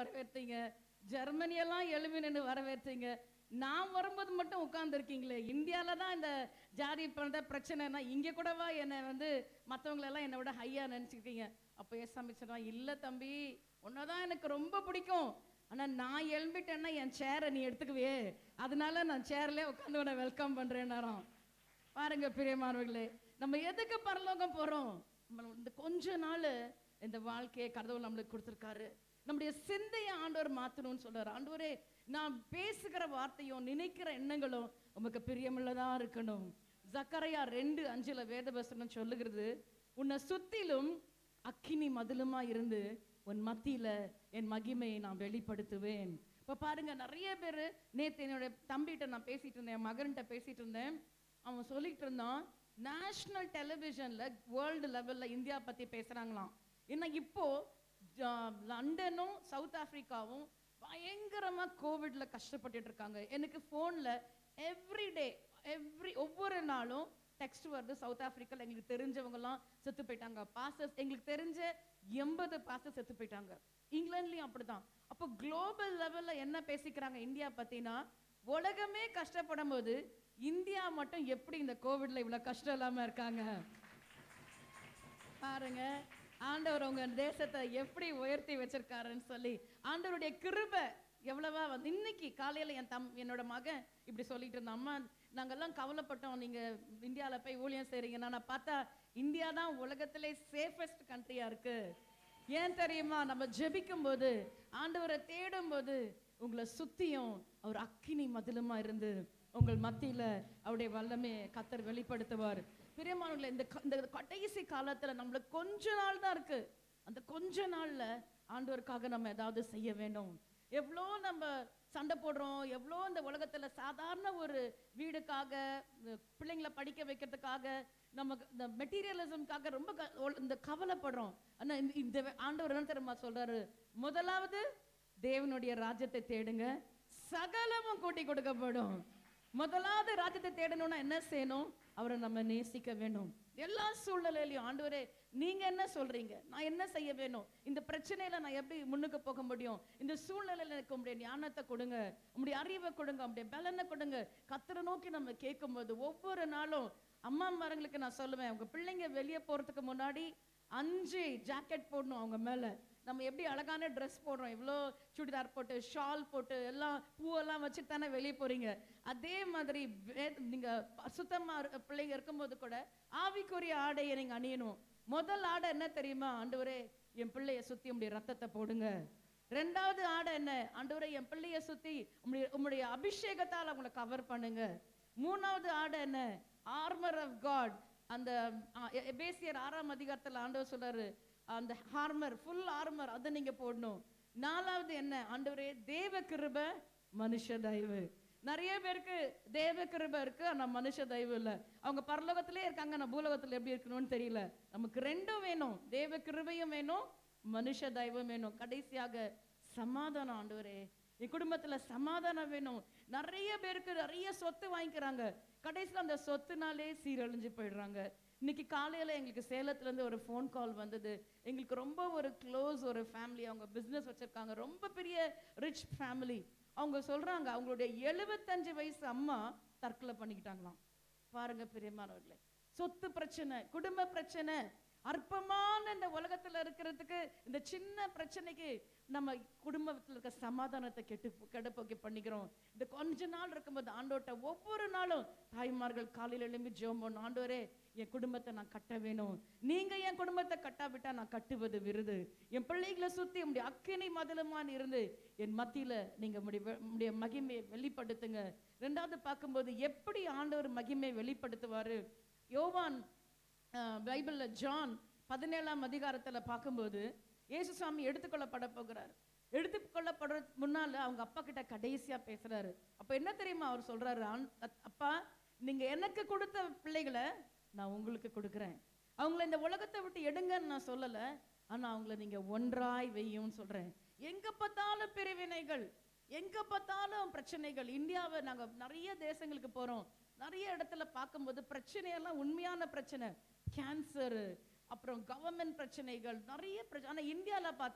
வரவேற்றீங்க Germany எல்லாம் எழுவி நின்று வரவேற்றீங்க நான் வரும்போது மட்டும் உட்கார்ந்துருக்கீங்களே இந்தியால தான் இந்த ஜாதி பண்ற பிரச்சனைனா இங்க கூடவா என்னை வந்து மத்தவங்க எல்லாம் என்னை விட ஹையா நினைச்சுக்கிட்டீங்க அப்போ ஏசாமி சொன்னா இல்ல தம்பி உன்னதான் எனக்கு ரொம்ப பிடிக்கும் ஆனா நான் எழும்பிட்டேன்னா என் சேரை நீ எடுத்துக்குவே அதனால நான் சேர்ல உட்காந்து உன்னை வெல்கம் பண்றேன் நேரம் பாருங்க பிரியமானவர்களே நம்ம எதுக்கு பரலோகம் போறோம் நம்ம இந்த கொஞ்ச நாள் இந்த வாழ்க்கையை கடவுள் நம்மளுக்கு கொடுத்துருக்காரு நம்முடைய சிந்தையை ஆண்டவர் மாத்தணும்னு சொல்றாரு ஆண்டவரே நான் பேசுகிற வார்த்தையும் நினைக்கிற எண்ணங்களும் உமக்கு பிரியமுள்ளதா இருக்கணும் ஜக்கரையா ரெண்டு அஞ்சுல வேதவசனம் சொல்லுகிறது உன்னை சுத்திலும் அக்கினி மதிலுமா இருந்து உன் மத்தியில என் மகிமையை நான் வெளிப்படுத்துவேன் இப்ப பாருங்க நிறைய பேர் நேத்து என்னோட தம்பிகிட்ட நான் பேசிட்டு இருந்தேன் என் மகன்கிட்ட பேசிட்டு இருந்தேன் அவன் சொல்லிட்டு இருந்தான் நேஷனல் டெலிவிஷன்ல வேர்ல்டு லெவல்ல இந்தியா பத்தி பேசுறாங்களாம் ஏன்னா இப்போ ஜா- லண்டனும் சவுத் ஆப்பிரிக்காவும் பயங்கரமா கோவிட்ல கஷ்டப்பட்டுட்டு இருக்காங்க எனக்கு போன்ல எவ்ரிடே எவ்ரி ஒவ்வொரு நாளும் டெக்ஸ்ட் வருது சவுத் ஆப்பிரிக்கால எங்களுக்கு தெரிஞ்சவங்கலாம் செத்து போயிட்டாங்க பாசஸ் எங்களுக்கு தெரிஞ்ச எண்பது பாசஸ் செத்து போயிட்டாங்க இங்கிலாந்துலயும் அப்படிதான் அப்போ குளோபல் லெவல்ல என்ன பேசிக்கிறாங்க இந்தியா பத்தினா உலகமே கஷ்டப்படும் போது இந்தியா மட்டும் எப்படி இந்த கோவிட்ல இவ்வளவு கஷ்டம் இல்லாம இருக்காங்க பாருங்க ஆண்டவர் உங்க தேசத்தை எப்படி உயர்த்தி வச்சிருக்காருன்னு சொல்லி ஆண்டவருடைய கிருபை எவ்வளவா வந்து இன்னைக்கு காலையில என் தம் என்னோட மகன் இப்படி சொல்லிட்டு இருந்தான் அம்மா நாங்கெல்லாம் கவலைப்பட்டோம் நீங்க இந்தியால போய் ஊழியம் செய்றீங்க நான் பார்த்தா இந்தியா தான் உலகத்திலே சேஃபஸ்ட் கண்ட்ரியா இருக்கு ஏன் தெரியுமா நம்ம ஜெபிக்கும் போது ஆண்டவரை தேடும் போது உங்களை சுத்தியும் அவர் அக்கினி மதிலுமா இருந்து உங்கள் மத்தியில அவருடைய வல்லமே கத்தர் வெளிப்படுத்துவார் பிரியமானவர்களே இந்த க- இந்த கடைசி காலத்துல நம்மளுக்கு கொஞ்ச நாள் தான் இருக்கு அந்த கொஞ்ச நாள்ல ஆண்டவருக்காக நம்ம ஏதாவது செய்ய வேண்டும் எவ்வளோ நம்ம சண்டை போடுறோம் எவ்வளோ இந்த உலகத்துல சாதாரண ஒரு வீடுக்காக இந்த பிள்ளைங்களை படிக்க வைக்கிறதுக்காக நமக்கு இந்த மெட்டீரியலிசம்காக ரொம்ப க- ஒ- இந்த கவலைப்படுறோம் ஆனா இந்த- இந்த ஆண்டவர் என்ன தெரியுமா சொல்றாரு முதலாவது தேவனுடைய ராஜ்யத்தை தேடுங்க சகலமும் கூட்டி கொடுக்கப்படும் முதலாவது ராஜ்யத்தை தேடணும்னா என்ன செய்யணும் அவரை நம்ம நேசிக்க வேண்டும் எல்லா சூழ்நிலையிலையும் ஆண்டவரே நீங்க என்ன சொல்றீங்க நான் என்ன செய்ய வேணும் இந்த பிரச்சனையில நான் எப்படி முன்னுக்கு போக முடியும் இந்த சூழ்நிலையில எனக்கு உங்களுடைய ஞானத்தை கொடுங்க உங்களுடைய அறிவை கொடுங்க உங்களுடைய பலனை கொடுங்க கத்தரை நோக்கி நம்ம கேட்கும்போது ஒவ்வொரு நாளும் அம்மா அம்மாரங்களுக்கு நான் சொல்லுவேன் உங்க பிள்ளைங்க வெளியே போறதுக்கு முன்னாடி அஞ்சு ஜாக்கெட் போடணும் அவங்க மேல நம்ம எப்படி அழகான ட்ரெஸ் போடுறோம் இவ்வளோ சுடிதார் போட்டு ஷால் போட்டு எல்லாம் பூவெல்லாம் வச்சு தானே வெளியே போறீங்க அதே மாதிரி வே- நீங்க சுத்தமா இருக்க பிள்ளைங்க இருக்கும்போது கூட ஆவிக்குரிய ஆடையை நீங்க அணியணும் முதல் ஆடை என்ன தெரியுமா ஆண்டவரே என் பிள்ளைய சுத்தி உங்களுடைய ரத்தத்தை போடுங்க ரெண்டாவது ஆடை என்ன ஆண்டவரே என் பிள்ளைய சுத்தி உம்முடைய உம்முடைய அபிஷேகத்தால் அவங்கள கவர் பண்ணுங்க மூணாவது ஆடை என்ன ஆர்மர் ஆஃப் காட் அந்த ஆ, எ- எபேசியர் ஆறாம் அதிகாரத்துல ஆண்டவர் சொல்றாரு அந்த ஹார்மர் ஃபுல் ஆர்மர் அதை நீங்க போடணும் நாலாவது என்ன ஆண்டவரே தேவ கிருப மனுஷ தயவு நிறைய பேருக்கு தேவ கிருப இருக்கு ஆனா மனுஷ தயவு இல்ல அவங்க பரலோகத்திலே இருக்காங்க நான் பூலோகத்துல எப்படி இருக்கணும்னு தெரியல நமக்கு ரெண்டும் வேணும் தேவ கிருபையும் வேணும் மனுஷ தயவும் வேணும் கடைசியாக சமாதானம் ஆண்டவரே என் குடும்பத்துல சமாதானம் வேணும் நிறைய பேருக்கு நிறைய சொத்து வாங்கிக்கிறாங்க கடைசியில் அந்த சொத்துனாலே சீரழிஞ்சு போயிடுறாங்க இன்னைக்கு காலையில எங்களுக்கு சேலத்துல இருந்து ஒரு ஃபோன் கால் வந்தது எங்களுக்கு ரொம்ப ஒரு க்ளோஸ் ஒரு ஃபேமிலி அவங்க பிசினஸ் வச்சிருக்காங்க ரொம்ப பெரிய ரிச் ஃபேமிலி அவங்க சொல்றாங்க அவங்களுடைய எழுபத்தஞ்சு வயசு அம்மா தற்கொலை பண்ணிக்கிட்டாங்களாம் பாருங்க பிரியமானவர்களே சொத்து பிரச்சனை குடும்ப பிரச்சனை அற்பமான இந்த உலகத்துல இருக்கிறதுக்கு இந்த சின்ன பிரச்சனைக்கு நம்ம குடும்பத்துல இருக்க சமாதானத்தை கெட்டு கெடுப்போக்கி பண்ணிக்கிறோம் இந்த கொஞ்ச நாள் இருக்கும்போது ஆண்டோட்ட ஒவ்வொரு நாளும் தாய்மார்கள் காலையில எழும்பி ஜெபம் பண்ணும் ஆண்டவரே என் குடும்பத்தை நான் கட்ட வேணும் நீங்க என் குடும்பத்தை கட்டாவிட்டா நான் கட்டுவது விருது என் பிள்ளைகளை சுத்தி உடைய அக்கினி மதிலுமான் இருந்து என் மத்தியில நீங்க உம்முடைய வெ- உம்முடைய மகிமையை வெளிப்படுத்துங்க ரெண்டாவது பார்க்கும்போது எப்படி ஆண்டவர் மகிமையை வெளிப்படுத்துவாரு யோவான் அஹ், பைபிள்ல ஜான் பதினேழாம் அதிகாரத்துல பார்க்கும்போது இயேசுசாமி எடுத்துக்கொள்ளப்பட போகிறார் எடுத்துக்கொள்ளப்படுற முன்னால அவங்க அப்பா கிட்ட கடைசியா பேசுறாரு அப்ப என்ன தெரியுமா அவர் சொல்றாரு "ஆண்- அத்- அப்பா நீங்க எனக்கு கொடுத்த பிள்ளைகளை நான் உங்களுக்கு கொடுக்குறேன் அவங்கள இந்த உலகத்தை விட்டு எடுங்கன்னு நான் சொல்லல ஆனா அவங்கள நீங்க ஒன்றாய் வையும்னு சொல்றேன் எங்க பார்த்தாலும் பிரிவினைகள் எங்க பார்த்தாலும் பிரச்சனைகள் இந்தியாவை நாங்க நிறைய தேசங்களுக்கு போறோம் நிறைய இடத்துல பார்க்கும்போது பிரச்சனையெல்லாம் உண்மையான பிரச்சனை கேன்சர் அப்புறம் கவர்மெண்ட் பிரச்சனைகள் நிறைய பிரச்சனை ஆனா இந்தியால பார்த்தா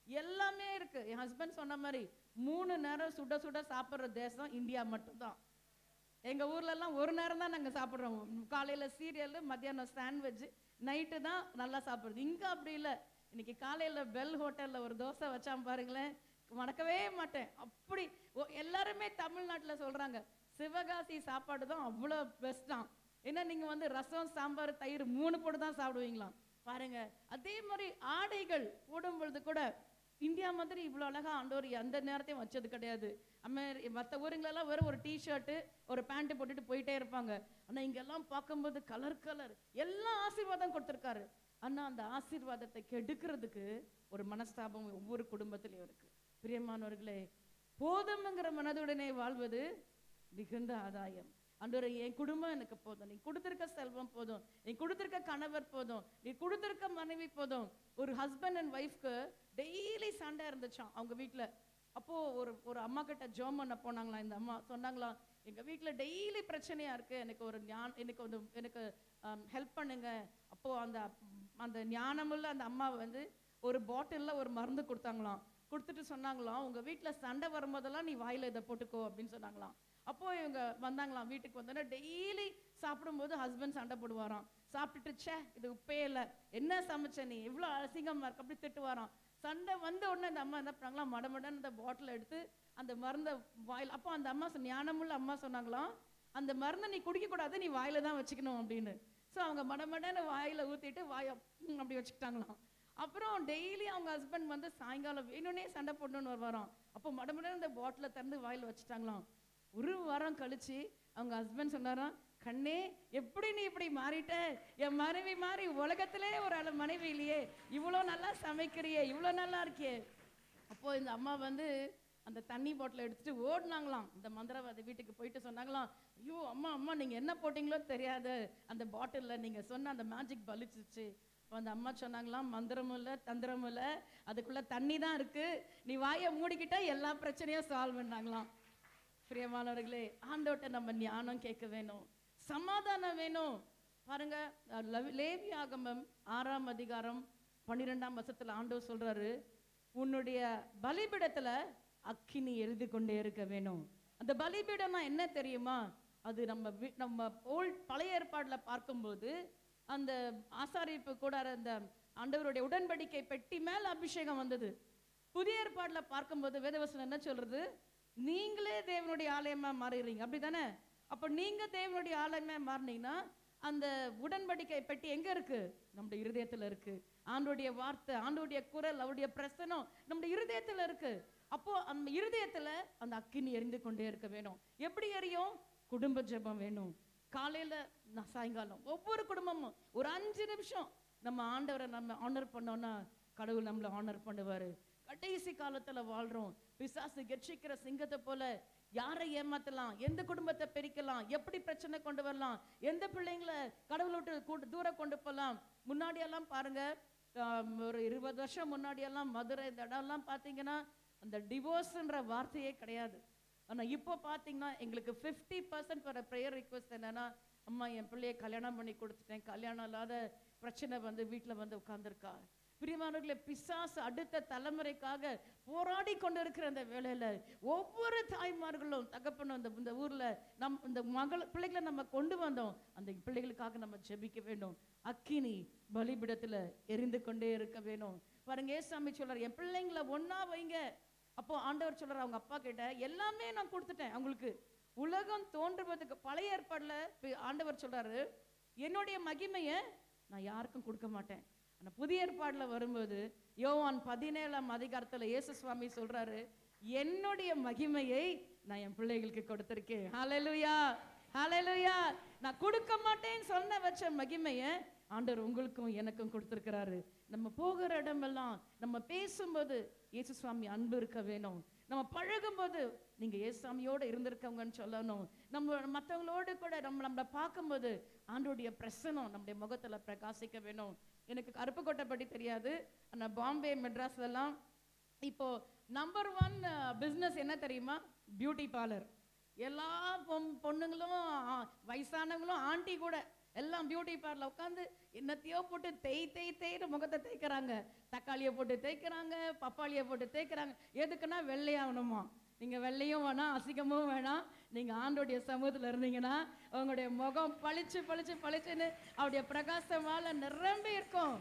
எல்லாமே இருக்கு என் ஹஸ்பண்ட் சொன்ன மாதிரி மூணு நேரம் சுட சுட சாப்பிடுற தேசம் இந்தியா மட்டும்தான் எங்க ஊர்ல எல்லாம் ஒரு நேரம் தான் நாங்க சாப்பிடுறோம் காலையில சீரியல் மத்தியானம் சாண்ட்விச் நைட்டு தான் நல்லா சாப்பிடுறது இங்க அப்படி இல்ல இன்னைக்கு காலையில பெல் ஹோட்டல்ல ஒரு தோசை வச்சான் பாருங்களேன் மறக்கவே மாட்டேன் அப்படி ஓ- எல்லாருமே தமிழ்நாட்டுல சொல்றாங்க சிவகாசி சாப்பாடு தான் அவ்வளோ பெஸ்ட் தான் ஏன்னா நீங்க வந்து ரசம் சாம்பார் தயிர் மூணு போட்டு தான் சாப்பிடுவீங்களாம் பாருங்க அதே மாதிரி ஆடைகள் போடும் பொழுது கூட இந்தியா மாதிரி இவ்வளோ அழகா ஆண்டவர் எந்த நேரத்தையும் வச்சது கிடையாது அமெரி மற்ற ஊருங்களெல்லாம் வெறும் ஒரு டிஷர்ட்டு ஒரு பேண்ட் போட்டுட்டு போயிட்டே இருப்பாங்க ஆனா இங்கெல்லாம் பார்க்கும்போது கலர் கலர் எல்லா ஆசீர்வாதம் கொடுத்துருக்காரு ஆனா அந்த ஆசீர்வாதத்தை கெடுக்கிறதுக்கு ஒரு மனஸ்தாபம் ஒவ்வொரு குடும்பத்திலையும் இருக்கு பிரியமானவர்களே போதும்ங்கிற மனதுடனே வாழ்வது மிகுந்த ஆதாயம் ஆண்டவரே என் குடும்பம் எனக்கு போதும் நீ கொடுத்திருக்க செல்வம் போதும் நீ கொடுத்திருக்க கணவர் போதும் நீ கொடுத்திருக்க மனைவி போதும் ஒரு ஹஸ்பண்ட் அண்ட் ஒய்ஃப்க்கு டெய்லி சண்டை இருந்துச்சாம் அவங்க வீட்ல அப்போ ஒரு ஒரு அம்மா கிட்ட ஜோம் பண்ண போனாங்களாம் இந்த அம்மா சொன்னாங்களாம் எங்க வீட்ல டெய்லி பிரச்சனையா இருக்கு எனக்கு ஒரு ஞான் எனக்கு வந்து எனக்கு ஹெல்ப் பண்ணுங்க அப்போ அந்த அந்த ஞானமுள்ள அந்த அம்மா வந்து ஒரு பாட்டில்ல ஒரு மருந்து கொடுத்தாங்களாம் கொடுத்துட்டு சொன்னாங்களாம் உங்க வீட்ல சண்டை வரும்போதெல்லாம் நீ வாயில இதை போட்டுக்கோ அப்படின்னு சொன்னாங்களாம் அப்போ இவங்க வந்தாங்களாம் வீட்டுக்கு வந்தோன்னா டெய்லி சாப்பிடும்போது ஹஸ்பண்ட் சண்டை போடுவாராம் சாப்பிட்டுட்டு ச்சே இது உப்பே இல்லை என்ன சமைச்ச நீ இவ்வளோ அசிங்கமா இருக்கு அப்படி திட்டுவாராம் சண்டை வந்த உடனே இந்த அம்மா என்ன பண்ணாங்களாம் மடமடன்னு இந்த பாட்டில் எடுத்து அந்த மருந்தை வாயில் அப்போ அந்த அம்மா சொன்ன- ஞானமுள்ள அம்மா சொன்னாங்களாம் அந்த மருந்தை நீ குடிக்க கூடாது நீ வாயில தான் வச்சுக்கணும் அப்படின்னு ஸோ அவங்க மடமடன்னு வாயில ஊத்திட்டு வாயை ம், அப்படி வச்சுக்கிட்டாங்களாம் அப்புறம் டெய்லி அவங்க ஹஸ்பண்ட் வந்து சாயங்காலம் வேணும்னே சண்டை போடணும்னு வருவாராம் அப்போ மடமடன்னு இந்த பாட்டிலை திறந்து வாயில வச்சுட்டாங்களாம் ஒரு வாரம் கழிச்சு அவங்க ஹஸ்பண்ட் சொன்னாராம் கண்ணே எப்படி நீ இப்படி மாறிட்ட என் மனைவி மாறி உலகத்திலே ஒரு ஆளு மனைவி இல்லையே இவ்வளோ நல்லா சமைக்கிறியே இவ்வளோ நல்லா இருக்கியே அப்போ இந்த அம்மா வந்து அந்த தண்ணி பாட்டில் எடுத்துட்டு ஓடுனாங்களாம் இந்த மந்திரவாதி வீட்டுக்கு போயிட்டு சொன்னாங்களாம் ஐயோ அம்மா அம்மா நீங்க என்ன போட்டீங்களோ தெரியாது அந்த பாட்டில்ல நீங்க சொன்ன அந்த மேஜிக் பலிச்சிச்சு அப்போ அந்த அம்மா சொன்னாங்களாம் மந்திரமும் இல்லை தந்திரமும் இல்லை அதுக்குள்ள தண்ணி தான் இருக்கு நீ வாயை மூடிக்கிட்டா எல்லா பிரச்சனையும் சால்வ் பண்ணாங்களாம் பிரியமானவர்களே ஆண்டோட்ட நம்ம ஞானம் கேட்க வேணும் சமாதானம் வேணும் பாருங்க அஹ் லவ்- லேவியாகமம் ஆறாம் அதிகாரம் பன்னிரெண்டாம் வருஷத்துல ஆண்டவர் சொல்றாரு உன்னுடைய பலிபீடத்துல அக்கினி எரிந்து கொண்டே இருக்க வேணும் அந்த பலிபீடம்னா என்ன தெரியுமா அது நம்ம வி- நம்ம ஓல்ட் பழைய ஏற்பாடுல பார்க்கும்போது அந்த ஆசாரிப்பு கூடார அந்த ஆண்டவருடைய உடன்படிக்கை பெட்டி மேல அபிஷேகம் வந்தது புதிய ஏற்பாடுல பார்க்கும்போது வேதவசனம் என்ன சொல்றது நீங்களே தேவனுடைய ஆலயமா மாறிடுறீங்க அப்படிதானே அப்ப நீங்க தேவனுடைய ஆலயமா மாறினீங்கன்னா அந்த உடன்படிக்கை பெட்டி எங்க இருக்கு நம்முடைய இருதயத்துல இருக்கு ஆண்டோடைய வார்த்தை ஆண்டோடைய குரல் அவருடைய பிரசனம் நம்முடைய இருதயத்துல இருக்கு அப்போ அந்த இருதயத்துல அந்த அக்கினி எரிந்து கொண்டே இருக்க வேணும் எப்படி எரியும் குடும்ப ஜெபம் வேணும் காலையில நான் சாயங்காலம் ஒவ்வொரு குடும்பமும் ஒரு அஞ்சு நிமிஷம் நம்ம ஆண்டவரை நம்ம ஆனர் பண்ணோம்னா கடவுள் நம்மளை ஆனர் பண்ணுவாரு கடைசி காலத்துல வாழ்றோம் பிசாசு கெட்சிக்கிற சிங்கத்தை போல யாரை ஏமாத்தலாம் எந்த குடும்பத்தை பிரிக்கலாம் எப்படி பிரச்சனை கொண்டு வரலாம் எந்த பிள்ளைங்களை கடவுளை விட்டு கூட்டு தூரம் கொண்டு போகலாம் முன்னாடி எல்லாம் பாருங்க ஆம், ஒரு இருபது வருஷம் முன்னாடி எல்லாம் மதுரை இந்த இடம்லாம் பார்த்தீங்கன்னா அந்த டிவோர்ஸ்ன்ற வார்த்தையே கிடையாது ஆனா இப்போ பார்த்தீங்கன்னா எங்களுக்கு ஃபிஃப்டி பர்சன்ட் வர ப்ரேயர் ரிக்வஸ்ட் என்னன்னா அம்மா என் பிள்ளைய கல்யாணம் பண்ணி கொடுத்துட்டேன் கல்யாணம் இல்லாத பிரச்சனை வந்து வீட்டில் வந்து உட்கார்ந்திருக்கா பிரியமானவர்களே பிசாசு அடுத்த தலைமுறைக்காக போராடி கொண்டு இருக்கிற அந்த வேலையில ஒவ்வொரு தாய்மார்களும் தகப்பனும் இந்த இந்த ஊர்ல நம் இந்த மகள் பிள்ளைகளை நம்ம கொண்டு வந்தோம் அந்த பிள்ளைகளுக்காக நம்ம ஜெபிக்க வேண்டும் அக்கினி பலிபிடத்துல எரிந்து கொண்டே இருக்க வேணும் பாருங்க ஏசாமி சொல்றாரு என் பிள்ளைங்களை ஒண்ணா வைங்க அப்போ ஆண்டவர் சொல்றாரு அவங்க அப்பா கிட்ட எல்லாமே நான் கொடுத்துட்டேன் அவங்களுக்கு உலகம் தோன்றுவதுக்கு பழைய ஏற்பாடுல பி- ஆண்டவர் சொல்றாரு என்னுடைய மகிமையை நான் யாருக்கும் கொடுக்க மாட்டேன் ஆனா புதிய ஏற்பாடுல வரும்போது யோவான் பதினேழாம் அதிகாரத்துல இயேசு சுவாமி சொல்றாரு என்னுடைய மகிமையை நான் என் பிள்ளைகளுக்கு கொடுத்திருக்கேன் ஹalleluya ஹalleluya நான் கொடுக்க மாட்டேன்னு சொன்ன வச்ச மகிமையை ஆண்டவர் உங்களுக்கும் எனக்கும் கொடுத்திருக்கிறாரு நம்ம போகிற இடமெல்லாம் நம்ம பேசும்போது இயேசு சுவாமி அன்பு இருக்க வேணும் நம்ம பழகும்போது நீங்க இயேசுசாமியோட இருந்திருக்கவங்கன்னு சொல்லணும் நம்ம மற்றவங்களோடு கூட நம்ம நம்மளை பார்க்கும்போது ஆண்டோடைய பிரசனம் நம்முடைய முகத்துல பிரகாசிக்க வேணும் எனக்கு கருப்புக்கோட்டை பற்றி தெரியாது ஆனா பாம்பே மெட்ராஸ்லலாம் இப்போ நம்பர் ஒன் பிஸ்னஸ் என்ன தெரியுமா பியூட்டி பார்லர் எல்லா பொம் பொண்ணுங்களும் ஆ, வயசானவங்களும் ஆண்டி கூட எல்லாம் பியூட்டி பார்லர் உட்காந்து என்னத்தையோ போட்டு தேய் தேய் தேய்னு முகத்தை தேய்க்கிறாங்க தக்காளியை போட்டு தேய்க்கிறாங்க பப்பாளியை போட்டு தேய்க்கிறாங்க எதுக்குன்னா வெள்ளையாகணுமா நீங்க வெள்ளையும் வேணாம் அசிங்கமும் வேணாம் நீங்க ஆண்டோடைய சமூகத்துல இருந்தீங்கன்னா உங்களுடைய முகம் பளிச்சு பளிச்சு பளிச்சுன்னு அவருடைய பிரகாசமால நிரம்பி இருக்கும்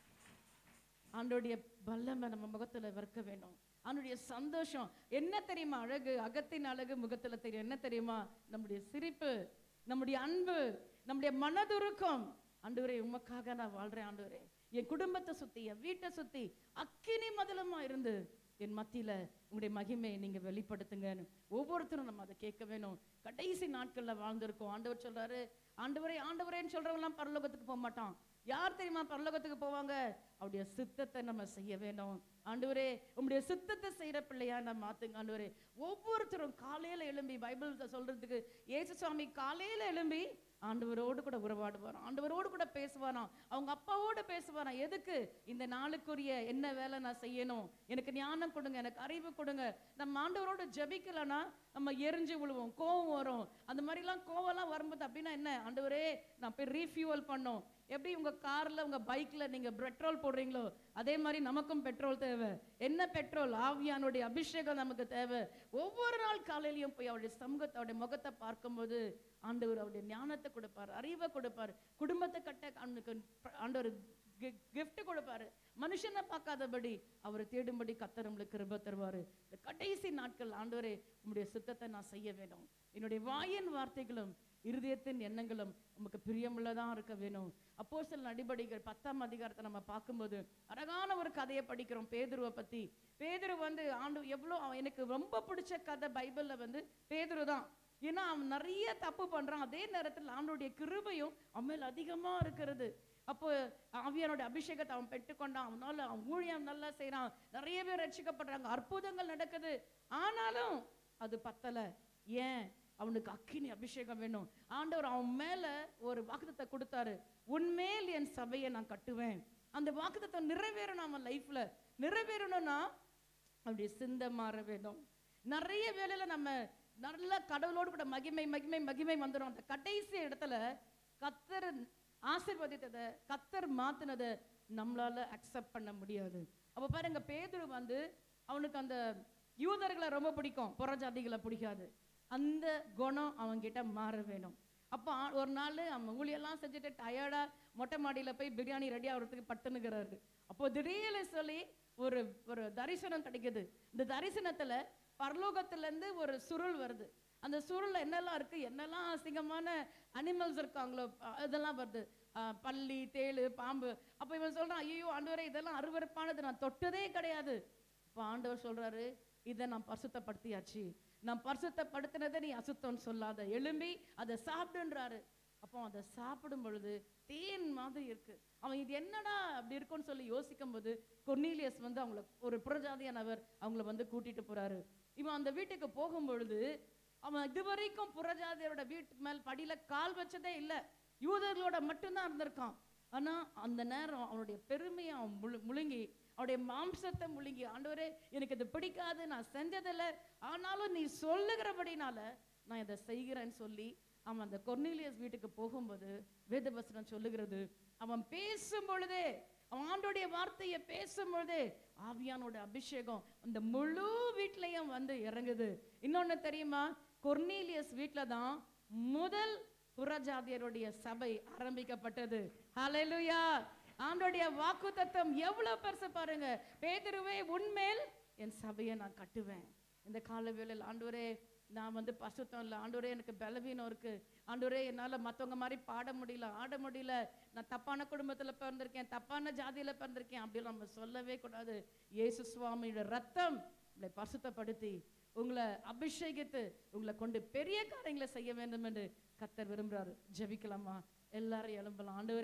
ஆண்டோடைய வல்லமை நம்ம முகத்துல விற்க வேணும் அவனுடைய சந்தோஷம் என்ன தெரியுமா அழகு அகத்தின் அழகு முகத்துல தெரியும் என்ன தெரியுமா நம்முடைய சிரிப்பு நம்முடைய அன்பு நம்முடைய மனதுருக்கம் ஆண்டவரே உமக்காக நான் வாழ்றேன் ஆண்டவரே என் குடும்பத்தை சுத்தி என் வீட்டை சுத்தி அக்கினி மதலமா இருந்து என் மத்தியில உங்களுடைய மகிமையை நீங்க வெளிப்படுத்துங்கன்னு ஒவ்வொருத்தரும் நம்ம அதை கேட்க வேணும் கடைசி நாட்கள்ல வாழ்ந்திருக்கோம் ஆண்டவர் சொல்றாரு ஆண்டவரே ஆண்டவரேன்னு சொல்றவங்கலாம் பரலோகத்துக்கு போக மாட்டான் யார் தெரியுமா பரலோகத்துக்கு போவாங்க அவருடைய சித்தத்தை நம்ம செய்ய வேணும் ஆண்டவரே உங்களுடைய சித்தத்தை செய்யற பிள்ளையா நம்ம மாத்துங்க ஆண்டவரே ஒவ்வொருத்தரும் காலையில எழும்பி பைபிள் சொல்றதுக்கு ஏசு சுவாமி காலையில எழும்பி ஆண்டவரோடு கூட உறவாடுவாராம் ஆண்டவரோடு கூட பேசுவாராம் அவங்க அப்பாவோட பேசுவாராம் எதுக்கு இந்த நாளுக்குரிய என்ன வேலை நான் செய்யணும் எனக்கு ஞானம் கொடுங்க எனக்கு அறிவு கொடுங்க நம்ம ஆண்டவரோட ஜெபிக்கலனா நம்ம எரிஞ்சு விழுவோம் கோவம் வரும் அந்த மாதிரிலாம் கோவம்லாம் வரும்போது அப்படின்னா என்ன ஆண்டவரே நான் போய் ரீஃபியூவல் பண்ணோம் எப்படி உங்க கார்ல உங்க பைக்ல நீங்க பெட்ரோல் போடுறீங்களோ அதே மாதிரி நமக்கும் பெட்ரோல் தேவை என்ன பெட்ரோல் ஆவியானுடைய அபிஷேகம் நமக்கு தேவை ஒவ்வொரு நாள் காலையிலயும் போய் அவருடைய சமூகத்தை அவருடைய முகத்தை பார்க்கும்போது ஆண்டவர் அவருடைய ஞானத்தை கொடுப்பார் அறிவை கொடுப்பார் குடும்பத்தை கட்ட அவனுக்கு ஆண்டவர் gift கொடுப்பாரு மனுஷனை பார்க்காதபடி அவரை தேடும்படி கத்தர் நம்மளுக்கு கிருபை தருவாரு இந்த கடைசி நாட்கள் ஆண்டவரே உம்முடைய சித்தத்தை நான் செய்ய வேண்டும் என்னுடைய வாயின் வார்த்தைகளும் இருதயத்தின் எண்ணங்களும் நமக்கு பிரியமுள்ளதா இருக்க வேணும் அப்போ சில நடிபடிகள் பத்தாம் அதிகாரத்தை நம்ம பார்க்கும்போது அழகான ஒரு கதையை படிக்கிறோம் பேதுருவை பத்தி பேதுரு வந்து ஆண்டு எவ்வளோ அவன் எனக்கு ரொம்ப பிடிச்ச கதை பைபிள்ல வந்து பேதுரு தான் ஏன்னா அவன் நிறைய தப்பு பண்றான் அதே நேரத்தில் ஆண்டோடைய கிருபையும் அவன் மேல் அதிகமா இருக்கிறது அப்போ ஆவியானோட அபிஷேகத்தை அவன் பெற்றுக்கொண்டான் அவனால அவன் ஊழியம் நல்லா செய்றான் நிறைய பேர் ரட்சிக்கப்படுறாங்க அற்புதங்கள் நடக்குது ஆனாலும் அது பத்தல ஏன் அவனுக்கு அக்கினி அபிஷேகம் வேணும் ஆண்டவர் அவன் மேல ஒரு வாக்குத்தத்தை கொடுத்தாரு உன்மேல் என் சபையை நான் கட்டுவேன் அந்த வாக்குத்தத்தை நிறைவேறணும் அவன் லைஃப்ல நிறைவேறணும்னா அப்படி சிந்தை மாற வேணும் நிறைய வேளையில நம்ம நல்ல கடவுளோடு கூட மகிமை மகிமை மகிமை வந்துடும் அந்த கடைசி இடத்துல கத்தர் ஆசீர்வதித்ததை கத்தர் மாத்தினதை நம்மளால அக்செப்ட் பண்ண முடியாது அப்ப பாருங்க பேதுரு வந்து அவனுக்கு அந்த யூதர்களை ரொம்ப பிடிக்கும் புறஜாதிகளை பிடிக்காது அந்த குணம் அவன்கிட்ட மாற வேணும் அப்போ ஆ- ஒரு நாள் அவன் ஊழியெல்லாம் செஞ்சுட்டு டயர்டா மொட்டை மாடியில போய் பிரியாணி ரெடி ஆகிறதுக்கு பட்டுனுங்கிறாரு அப்போ திடீர்னு சொல்லி ஒரு ஒரு தரிசனம் கிடைக்குது இந்த தரிசனத்துல பரலோகத்துல இருந்து ஒரு சுருள் வருது அந்த சுருள்ல என்னெல்லாம் இருக்கு என்னெல்லாம் அசிங்கமான அனிமல்ஸ் இருக்காங்களோ அ- இதெல்லாம் வருது ஆ, பல்லி தேளு பாம்பு அப்ப இவன் சொல்றான் ஐயோ ஆண்டவரே இதெல்லாம் அருவருப்பானது நான் தொட்டதே கிடையாது அப்ப ஆண்டவர் சொல்றாரு இதை நான் பரிசுத்தப்படுத்தியாச்சு நான் பரிசுத்தப்படுத்தினதை நீ அசுத்தம்னு சொல்லாத எழும்பி அதை சாப்பிடுன்றாரு அப்போ அதை சாப்பிடும் பொழுது தேன் மாதிரி இருக்கு அவன் இது என்னடா அப்படி இருக்கும்னு சொல்லி யோசிக்கும் போது கொர்னீலியஸ் வந்து அவங்கள ஒரு புறஜாதியானவர் அவங்கள வந்து கூட்டிட்டு போறாரு இவன் அந்த வீட்டுக்கு போகும் பொழுது அவன் இதுவரைக்கும் புறஜாதியரோட வீட்டு மேல் படியில கால் வச்சதே இல்ல யூதர்களோட மட்டும்தான் இருந்திருக்கான் ஆனா அந்த நேரம் அவனுடைய பெருமையை அவன் முழு முழுங்கி அவனுடைய மாம்சத்தை முழுங்கி ஆண்டவரே எனக்கு இது பிடிக்காது நான் செஞ்சதில்லை ஆனாலும் நீ சொல்லுகிறபடினால நான் இதை செய்கிறேன்னு சொல்லி அவன் அந்த கொர்னீலியஸ் வீட்டுக்கு போகும்போது வேதவசனம் சொல்லுகிறது அவன் பேசும் பொழுதே அவன் ஆண்டோடைய வார்த்தையை பேசும் பொழுதே ஆவியானோட அபிஷேகம் அந்த முழு வீட்லயும் வந்து இறங்குது இன்னொன்னு தெரியுமா கொர்னீலியஸ் வீட்ல தான் முதல் புறஜாதியருடைய சபை ஆரம்பிக்கப்பட்டது ஹalleluya ஆண்டோடைய வாக்குத்தத்தம் எவ்வளவு பெருசு பாருங்க பேதுருவே உன்மேல் என் சபையை நான் கட்டுவேன் இந்த கால வேளையில் ஆண்டவரே நான் வந்து பசுத்தம் இல்லை ஆண்டவரே எனக்கு பலவீனம் இருக்கு ஆண்டவரே என்னால மத்தவங்க மாதிரி பாட முடியல ஆட முடியல நான் தப்பான குடும்பத்துல பிறந்திருக்கேன் தப்பான ஜாதியில பிறந்திருக்கேன் அப்படி நம்ம சொல்லவே கூடாது இயேசு சுவாமியோட ரத்தம் உங்களை பரிசுத்தப்படுத்தி உங்களை அபிஷேகித்து உங்களை கொண்டு பெரிய காரியங்களை செய்ய வேண்டும் என்று கத்தர் விரும்புறாரு ஜெபிக்கலாமா எல்லாரும் எழும்பலாம் ஆண்டவரே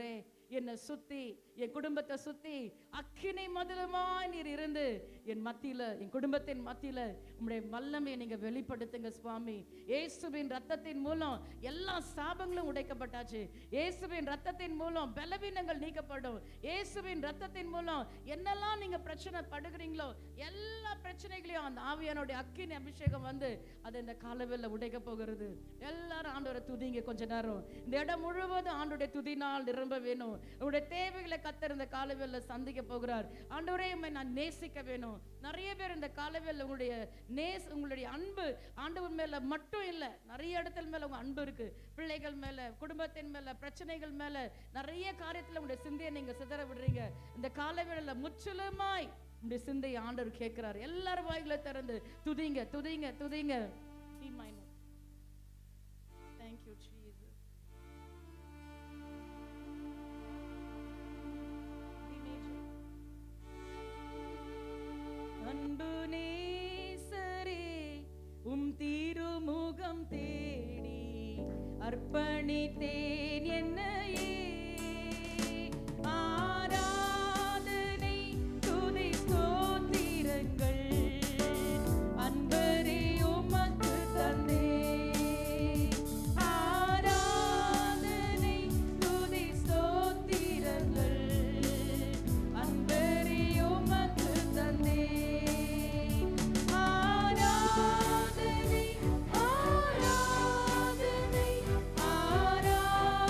என்னை சுத்தி என் குடும்பத்தை சுத்தி அக்கினி மதுரமாய் நீர் இருந்து என் மத்தியில என் குடும்பத்தின் மத்தியில உம்முடைய வல்லமையை நீங்க வெளிப்படுத்துங்க சுவாமி இயேசுவின் ரத்தத்தின் மூலம் எல்லா சாபங்களும் உடைக்கப்பட்டாச்சு இயேசுவின் ரத்தத்தின் மூலம் பலவீனங்கள் நீக்கப்படும் இயேசுவின் ரத்தத்தின் மூலம் என்னெல்லாம் நீங்க பிரச்சனை படுகிறீங்களோ எல்லா பிரச்சனைகளையும் அந்த ஆவியானுடைய அக்கினி அபிஷேகம் வந்து அது இந்த காலவெல்ல உடைக்க போகிறது எல்லாரும் ஆண்டவரை துதிங்க கொஞ்ச நேரம் இந்த இடம் முழுவதும் ஆண்டுடைய துதினால் நிரம்ப வேணும் உங்களுடைய தேவைகளை கத்தர் இந்த காலவெல்ல சந்திக்க போகிறார் ஆண்டவரே உம்மை நான் நேசிக்க வேணும் நிறைய பேர் இந்த காலவெல்ல உங்களுடைய நேஸ் உங்களுடைய அன்பு ஆண்டவர் மேல மட்டும் இல்ல நிறைய இடத்துல மேல உங்க அன்பு இருக்கு பிள்ளைகள் மேல குடும்பத்தின் மேல பிரச்சனைகள் மேல நிறைய காரியத்துல உங்களுடைய சிந்தையை நீங்க சிதற விடுறீங்க இந்த காலவேளையில முற்றிலுமாய் உங்களுடைய சிந்தையை ஆண்டவர் கேட்கிறார் எல்லாரும் வாய்களை திறந்து துதிங்க துதிங்க துதிங்க Be mine. Thank you, Jesus. Be major. அன்பு நேசரே உம் திருமுகம் தேடி அர்ப்பணித்தேன் என்னையே ஆராதனை துதி ஸ்தோத்திரங்கள் அன்பரே உமக்கு தந்தே ஆராதனை துதி ஸ்தோத்திரங்கள் அன்பரே உமக்கு தந்தே ஆராதனை ஆராதனை ஆராதனை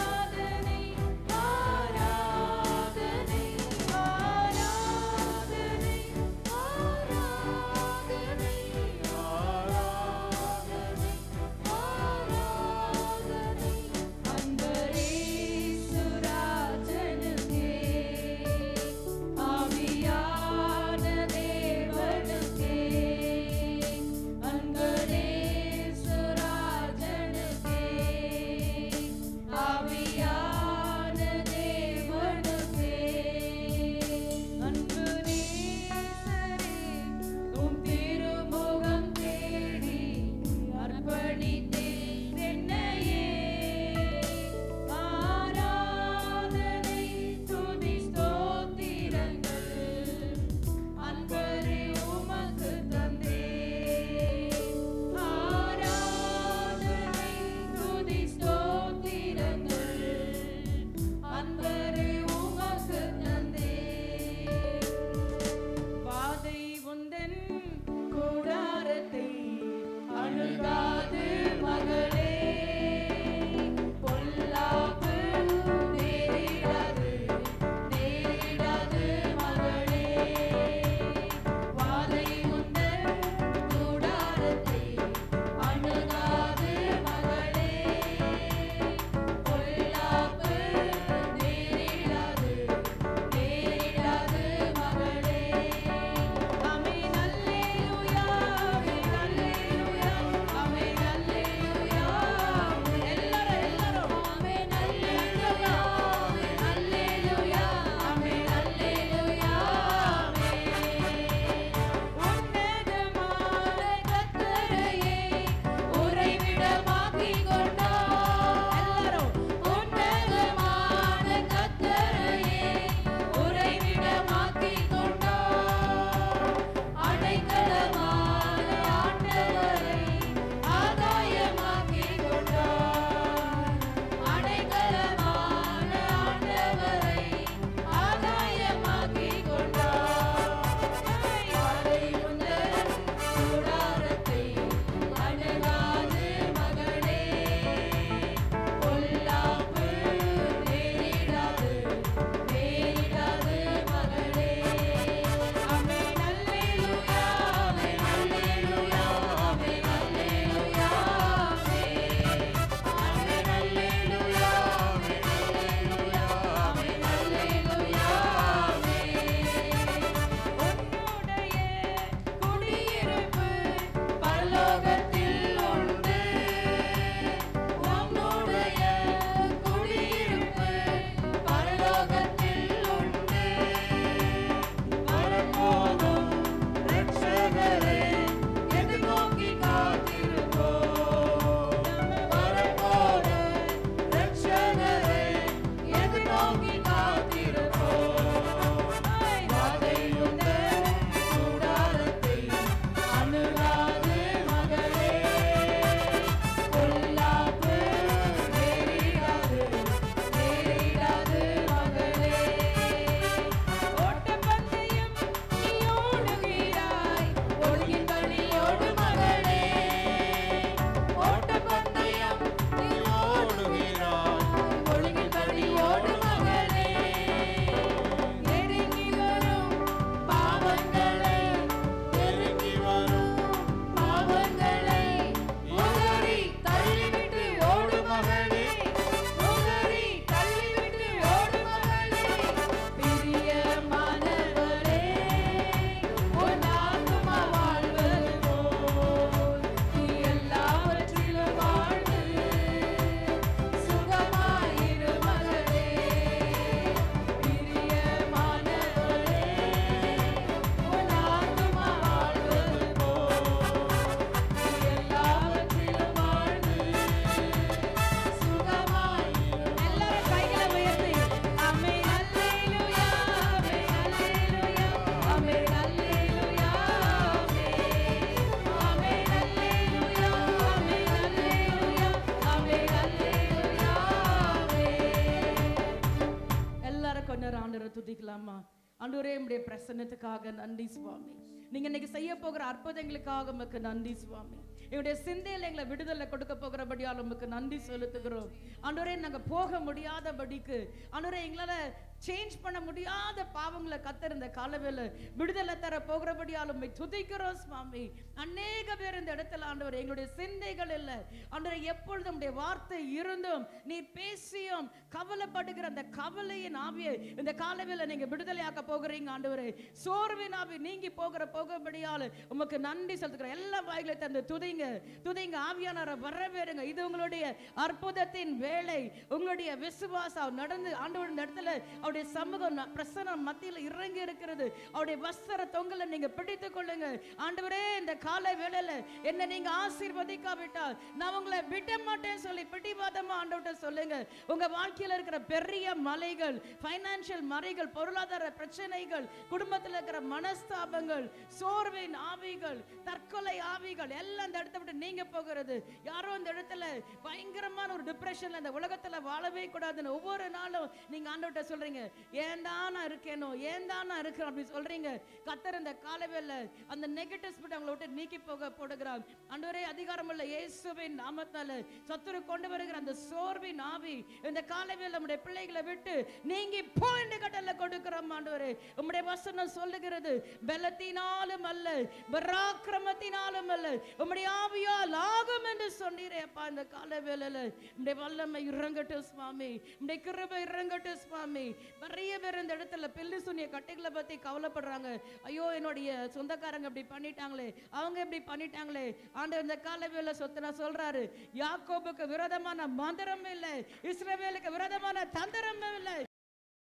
ஜெபிக்கலாமா ஆண்டவரே உம்முடைய பிரசன்னத்துக்காக நன்றி சுவாமி நீங்க இன்னைக்கு செய்ய போகிற அற்புதங்களுக்காக உமக்கு நன்றி சுவாமி எங்களுடைய சிந்தையில் எங்களை விடுதலை கொடுக்க போகிறபடியால் உமக்கு நன்றி செலுத்துகிறோம் ஆண்டவரே நாங்க போக முடியாதபடிக்கு ஆண்டவரே எங்களால சேஞ்ச் பண்ண முடியாத பாவங்களை கத்திருந்த காலவேல விடுதலை தர போகிறபடியால் உம்மை துதிக்கிறோம் சுவாமி அநேக பேர் இந்த இடத்துல ஆண்டவர் எங்களுடைய சிந்தைகள் இல்லை ஆண்டவரே எப்பொழுதும் உடைய வார்த்தை இருந்தும் நீ பேசியும் கவலைப்படுகிற அந்த கவலையின் ஆவியை இந்த காலவேல நீங்க விடுதலையாக்க போகிறீங்க ஆண்டவரே சோர்வின் ஆவி நீங்கி போகிற போகிறபடியால் உமக்கு நன்றி செலுத்துகிறோம் எல்லா வாய்களை தந்து துதிங்க துதிங்க ஆவியானவரை வரவேறுங்க இது உங்களுடைய அற்புதத்தின் வேலை உங்களுடைய விசுவாசம் நடந்து ஆண்டவர் இந்த இடத்துல அவருடைய சமூகம் ந- பிரசன்னம் மத்தியில் இறங்கி இருக்கிறது அவருடைய வஸ்திர தொங்கலை நீங்க பிடித்துக் கொள்ளுங்க ஆண்டவரே இந்த காலை வேளையில என்ன நீங்க ஆசீர்வதிக்காவிட்டால் நான் உங்களை விட மாட்டேன்னு சொல்லி பிடிவாதமா ஆண்டவர்கிட்ட சொல்லுங்க உங்க வாழ்க்கையில இருக்கிற பெரிய மலைகள் ஃபைனான்சியல் மறைகள் பொருளாதார பிரச்சனைகள் குடும்பத்தில் இருக்கிற மனஸ்தாபங்கள் சோர்வின் ஆவிகள் தற்கொலை ஆவிகள் எல்லாம் இந்த இடத்த விட்டு நீங்க போகிறது யாரோ இந்த இடத்துல பயங்கரமான ஒரு டிப்ரெஷன்ல இந்த உலகத்துல வாழவே கூடாதுன்னு ஒவ்வொரு நாளும் நீங்க ஆண்டவர்கிட்ட சொல்றீங்க ஏன் தான் நான் இருக்கேனோ ஏன் தான் நான் இருக்கிறேன் அப்படி சொல்றீங்க கத்தர் இந்த காலவேல அந்த நெகட்டிவ் ஸ்பிரிட் அவங்களை விட்டு நீக்கி போக போடுகிறார் ஆண்டவரே அதிகாரமுள்ள இயேசுவின் நாமத்தால சத்துரு கொண்டு வருகிற அந்த சோர்வின் ஆவி இந்த காலவேல நம்முடைய பிள்ளைகளை விட்டு நீங்கி போ என்று கட்டளை கொடுக்கிறோம் ஆண்டவரே உம்முடைய வசனம் சொல்லுகிறது பலத்தினாலும் அல்ல பராக்கிரமத்தினாலும் அல்ல உம்முடைய ஆவியால் ஆகும் என்று சொன்னீரே அப்பா இந்த காலவேளையில உம்முடைய வல்லமை இறங்கட்டும் சுவாமி உம்முடைய கிருபை இறங்கட்டும் சுவாமி நிறைய பேர் இந்த இடத்துல பில்லு சுனிய கட்டைகளை பத்தி கவலைப்படுறாங்க ஐயோ என்னுடைய சொந்தக்காரங்க இப்படி பண்ணிட்டாங்களே அவங்க இப்படி பண்ணிட்டாங்களே ஆண்டவர் இந்த காலவேளை சொத்துனா சொல்றாரு யாக்கோபுக்கு விரோதமான மந்திரம் இல்லை இஸ்ரவேலுக்கு விரோதமான தந்திரமும் இல்லை